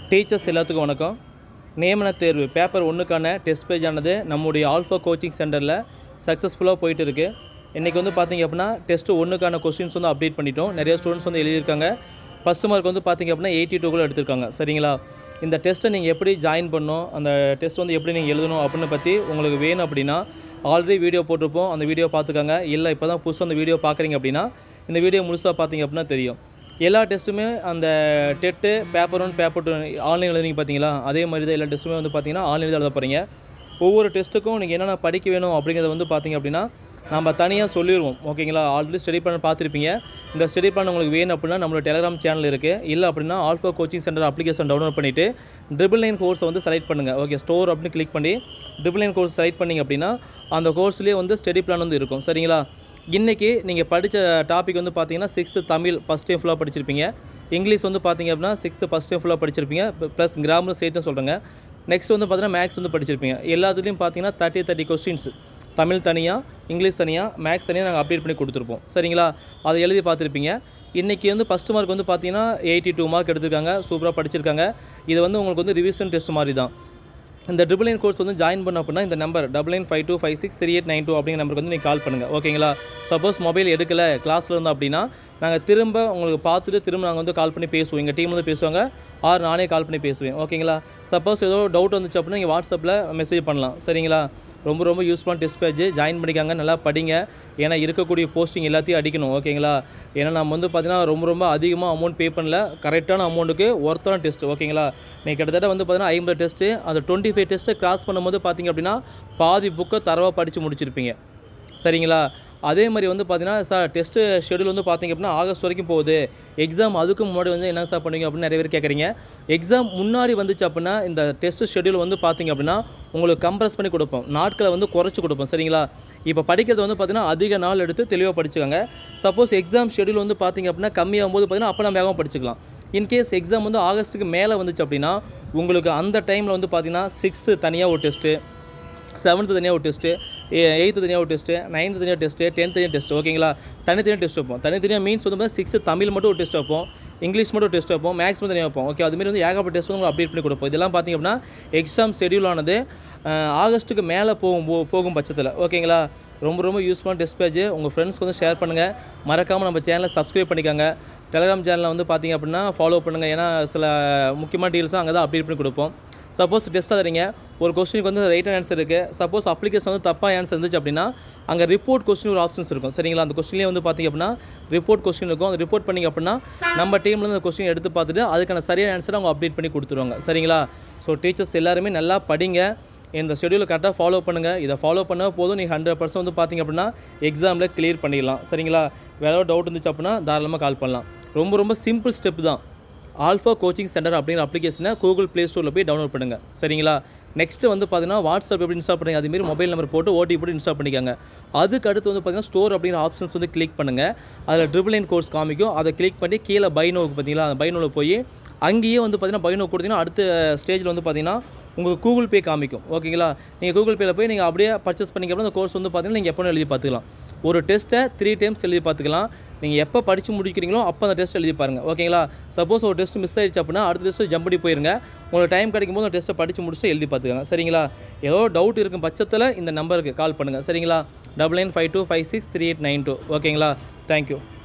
teachers எல்லாத்துக்கும் வணக்கம் நியமன தேர்வு பேப்பர் ஒன்றுக்கான டெஸ்ட் பேஜ் ஆனது நம்முடைய ஆல்ஃபா கோச்சிங் சென்டரில் சக்ஸஸ்ஃபுல்லாக போயிட்டு இருக்குது இன்றைக்கி வந்து பார்த்தீங்க அப்படின்னா டெஸ்ட் ஒன்றுக்கான கொஸ்டின்ஸ் வந்து அப்டேட் பண்ணிட்டோம் நிறைய ஸ்டூடெண்ட்ஸ் வந்து எழுதியிருக்காங்க ஃபஸ்ட் மார்க் வந்து பார்த்தீங்க அப்படின்னா எயிட்டி டூக்குள்ள எடுத்திருக்காங்க சரிங்களா இந்த டெஸ்ட்டை நீங்கள் எப்படி ஜாயின் பண்ணணும் அந்த டெஸ்ட் வந்து எப்படி நீங்கள் எழுதணும் அப்படின்னு பற்றி உங்களுக்கு வேணும் அப்படின்னா ஆல்ரெடி வீடியோ போட்டிருப்போம் அந்த வீடியோ பார்த்துக்கோங்க இல்லை இப்போ தான் புதுசாக அந்த வீடியோ பார்க்குறீங்க அப்படின்னா இந்த வீடியோ முழுசாக பார்த்தீங்க அப்படின்னா தெரியும் எல்லா டெஸ்ட்டுமே அந்த TET paper one paper two online எழுதுறீங்க பார்த்தீங்களா அதே மாதிரி தான் எல்லா டெஸ்ட்டுமே வந்து பார்த்தீங்கன்னா ஆன்லைன் எழுத போகிறீங்க ஒவ்வொரு டெஸ்ட்டுக்கும் நீங்கள் என்னென்ன படிக்க வேணும் அப்படிங்கிறத வந்து பார்த்தீங்க அப்படின்னா நம்ம தனியாக சொல்லிடுவோம் ஓகேங்களா ஆல்ரெடி ஸ்டடி பிளான் பார்த்துருப்பீங்க இந்த ஸ்டடி பிளான் உங்களுக்கு வேணும் அப்படின்னா நம்மளோட டெலிகிராம் சேனல் இருக்குது இல்லை அப்படின்னா alpha coaching centre application download பண்ணிவிட்டு ட்ரிபிள் நைன் கோர்ஸை வந்து செலக்ட் பண்ணுங்கள் ஓகே ஸ்டோர் அப்படின்னு கிளிக் பண்ணி ட்ரிபிள் நைன் கோர்ஸ் செலக்ட் பண்ணிங்க அப்படின்னா அந்த கோர்ஸ்லேயே வந்து ஸ்டடி பிளான் வந்து இருக்கும் சரிங்களா இன்றைக்கி நீங்கள் படித்த டாபிக் வந்து பார்த்தீங்கன்னா சிக்ஸ்த்து தமிழ் ஃபஸ்ட் டைம் ஃபுல்லாக படிச்சிருப்பீங்க இங்கிலீஷ் வந்து பார்த்தீங்க அப்படின்னா சிக்ஸ்த்து ஃபஸ்ட் டைம் ஃபுல்லாக படிச்சிருப்பீங்க ப்ளஸ் கிராமர் சேர்த்து சொல்கிறேங்க நெக்ஸ்ட் வந்து பார்த்தீங்கன்னா மேக்ஸ் வந்து படிச்சிருப்பீங்க எல்லாத்துலேயும் பார்த்தீங்கன்னா தேர்ட்டி தேர்ட்டி கொஸ்டின்ஸ் தமிழ் தனியாக இங்கிலீஷ் தனியாக மேக்ஸ் தனியாக நாங்கள் அப்டேட் பண்ணி கொடுத்துருப்போம் சரிங்களா அதை எழுதி பார்த்துருப்பீங்க இன்றைக்கி வந்து ஃபஸ்ட் மார்க் வந்து பார்த்தீங்கன்னா எயிட்டி டூ மார்க் எடுத்திருக்காங்க சூப்பராக படிச்சிருக்காங்க இது வந்து உங்களுக்கு வந்து ரிவிஷன் டெஸ்ட் மாதிரி தான் இந்த ட்ரிபிள் நைன் கோர்ஸ் வந்து ஜாயின் பண்ண அப்படின்னா இந்த number double nine five two five six three eight nine two அப்படிங்கிற நம்பருக்கு வந்து நீங்கள் கால் பண்ணுங்கள் ஓகேங்களா சப்போஸ் மொபைல் எடுக்கலை கிளாஸில் இருந்தோம் அப்படின்னா நாங்கள் திரும்ப உங்களுக்கு பார்த்துட்டு திரும்ப நாங்கள் வந்து கால் பண்ணி பேசுவோம் எங்கள் டீம் வந்து பேசுவாங்க ஆர் நானே கால் பண்ணி பேசுவேன் ஓகேங்களா சப்போஸ் ஏதோ டவுட் வந்துச்சு அப்படின்னா நீங்கள் வாட்ஸ்அப்பில் மெசேஜ் பண்ணலாம் சரிங்களா ரொம்ப ரொம்ப யூஸ்ஃபுல்லான டெஸ்ட் பேஜ் ஜாயின் பண்ணிக்காங்க நல்லா படிங்க ஏன்னா இருக்கக்கூடிய போஸ்டிங் எல்லாத்தையும் அடிக்கணும் ஓகேங்களா ஏன்னா நம்ம வந்து பார்த்தீங்கன்னா ரொம்ப ரொம்ப அதிகமாக அமௌண்ட் பே பண்ணல கரெக்டான அமௌண்ட்டுக்கு ஒர்த்தான டெஸ்ட் ஓகேங்களா நீங்கள் கிட்டத்தட்ட வந்து பார்த்தீங்கன்னா ஐம்பது டெஸ்ட்டு அந்த டுவெண்ட்டி ஃபைவ் டெஸ்ட்டை கிராஸ் பண்ணும்போது பார்த்தீங்க அப்படின்னா பாதி புக்கை தரவாக படித்து முடிச்சிருப்பீங்க சரிங்களா அதே மாதிரி வந்து பார்த்தீங்கன்னா சார் டெஸ்ட்டு ஷெடியூல் வந்து பார்த்தீங்க அப்படின்னா ஆகஸ்ட் வரைக்கும் போகுது எக்ஸாம் அதுக்கு முன்னாடி வந்து என்ன சார் பண்ணுவீங்க அப்படின்னு நிறைய பேர் கேட்குறீங்க எக்ஸாம் முன்னாடி வந்துச்சு அப்படின்னா இந்த டெஸ்ட் ஷெடியூல் வந்து பார்த்தீங்க அப்படின்னா உங்களுக்கு கம்ப்ரஸ் பண்ணி கொடுப்போம் நாட்களை வந்து குறைச்சி கொடுப்போம் சரிங்களா இப்போ படிக்கிறது வந்து பார்த்தீங்கன்னா அதிக நாள் எடுத்து தெளிவாக படிச்சுக்கோங்க சப்போஸ் எக்ஸாம் ஷெடியூல் வந்து பார்த்தீங்க அப்படின்னா கம்மியாகும் போது பார்த்தீங்கன்னா அப்போ நம்ம வேகமாக படிச்சுக்கலாம் இன்கேஸ் எக்ஸாம் வந்து ஆகஸ்ட்டுக்கு மேலே வந்துச்சு அப்படின்னா உங்களுக்கு அந்த டைமில் வந்து பார்த்தீங்கன்னா சிக்ஸ்த்து தனியாக ஒரு டெஸ்ட்டு செவன்த்து தனியாக ஒரு டெஸ்ட்டு எயித்து தனியாக ஒரு டெஸ்ட்டு நைன்த்து தனியாக டெஸ்ட்டு டென்த் தனியாக டெஸ்ட் ஓகேங்களா தனித்தனியாக டெஸ்ட் வைப்போம் தனித்தனியாக மீன்ஸ் வந்து பார்த்தீங்கன்னா சிக்ஸ்த்து தமிழ் மட்டும் ஒரு டெஸ்ட் வைப்போம் இங்கிலீஷ் மட்டும் டெஸ்ட் வைப்போம் மேக்ஸ் மட்டும் தனியாக வைப்போம் ஓகே அதுமாரி வந்து ஏகப்பட்ட டெஸ்ட் வந்து அப்டேட் பண்ணி கொடுப்போம் இதெல்லாம் பார்த்திங்க அப்படின்னா எக்ஸாம் ஷெடியூல் ஆனது அஹ், ஆகஸ்ட்டுக்கு மேலே போகும் போ- போகும் பட்சத்தில் ஓகேங்களா ரொம்ப ரொம்ப யூஸ்ஃபுல்லான டெஸ்ட் பேஜ் உங்கள் ஃப்ரெண்ட்ஸ்க்கு வந்து ஷேர் பண்ணுங்கள் மறக்காமல் நம்ம சேனலை சப்ஸ்கிரைப் பண்ணிக்கோங்க டெலிகிராம் சேனலில் வந்து பார்த்தீங்க அப்படின்னா ஃபாலோ பண்ணுங்கள் ஏன்னா சில முக்கியமான டீல்ஸும் அங்கே தான் அப்டேட் பண்ணி கொடுப்போம் சப்போஸ் டெஸ்ட் தரீங்க ஒரு கொஸ்டினுக்கு வந்து ரைட் ஆன்சர் இருக்குது சப்போஸ் அப்ளிகேஷன் வந்து தப்பாக ஆன்சர் இருந்துச்சு அப்படின்னா அங்கே ரிப்போர்ட் கொஸ்டின் ஒரு ஆப்ஷன்ஸ் இருக்கும் சரிங்களா அந்த கொஸ்டின்லேயே வந்து பார்த்தீங்க அப்படின்னா ரிப்போர்ட் கொஸ்டின் இருக்கும் அந்த ரிப்போர்ட் பண்ணிங்க அப்படின்னா நம்ம டீம்லேருந்து அந்த கொஸ்டின் எடுத்து பார்த்துட்டு அதுக்கான சரியான ஆன்சரை அவங்க அப்டேட் பண்ணி கொடுத்துருவாங்க சரிங்களா ஸோ டீச்சர்ஸ் எல்லாருமே நல்லா படிங்க இந்த ஷெடியூலை கரெக்டாக ஃபாலோ பண்ணுங்கள் இதை ஃபாலோ பண்ணால் போதும் நீங்கள் ஹண்ட்ரட் பர்சன்ட் வந்து பார்த்தீங்க அப்படின்னா எக்ஸாமில் கிளியர் பண்ணிடலாம் சரிங்களா வேறு ஏதாவது டவுட் இருந்துச்சு அப்படின்னா தாராளமாக கால் பண்ணலாம் ரொம்ப ரொம்ப சிம்பிள் ஸ்டெப் தான் ஆல்ஃபா கோச்சிங் சென்டர் அப்படிங்கிற அப்ளிகேஷனை கூகுள் ப்ளே ஸ்டோரில் போய் டவுன்லோட் பண்ணுங்கள் சரிங்களா நெக்ஸ்ட்டு வந்து பார்த்தீங்கன்னா வாட்ஸ்அப் எப்படி இன்ஸ்டால் பண்ணுங்க அதேமாரி மொபைல் நம்பர் போட்டு ஓடிபி போட்டு இன்ஸ்டால் பண்ணிக்கோங்க அதுக்கு அடுத்து வந்து பார்த்தீங்கன்னா ஸ்டோர் அப்படிங்கிற ஆப்ஷன்ஸ் வந்து கிளிக் பண்ணுங்கள் அதில் ட்ரிபிள் லைன் கோர்ஸ் காமிக்கும் அதை கிளிக் பண்ணி கீழே பைனோவுக்கு பார்த்தீங்களா அந்த பைனோவில் போய் அங்கேயே வந்து பார்த்தீங்கன்னா பைனோ கொடுத்தீங்கன்னா அடுத்த ஸ்டேஜில் வந்து பார்த்தீங்கன்னா உங்களுக்கு கூகுள் பே காமிக்கும் ஓகேங்களா நீங்கள் கூகுள் பேயில் போய் நீங்கள் அப்படியே பர்ச்சேஸ் பண்ணிக்க அப்புறம் அந்த கோர்ஸ் வந்து பார்த்தீங்கன்னா நீங்கள் எப்போ எழுதி பார்த்துக்கலாம் ஒரு டெஸ்ட்டை த்ரீ டைம்ஸ் எழுதி பார்த்துக்கலாம் நீங்கள் எப்போ படித்து முடிக்கிறீங்களோ அப்போ அந்த டெஸ்ட் எழுதி பாருங்கள் ஓகேங்களா சப்போஸ் ஒரு டெஸ்ட் மிஸ் ஆயிடுச்சு அப்படின்னா அடுத்த டெஸ்ட்டு ஜம்ப் பண்ணி போயிருங்க உங்களுக்கு டைம் கிடைக்கும் போது அந்த டெஸ்ட்டை படித்து முடிச்சுட்டு எழுதி பார்த்துக்கோங்க சரிங்களா ஏதோ டவுட் இருக்கும் பட்சத்தில் இந்த நம்பருக்கு கால் பண்ணுங்கள் சரிங்களா double nine five two five six three eight nine two ஓகேங்களா தேங்க்யூ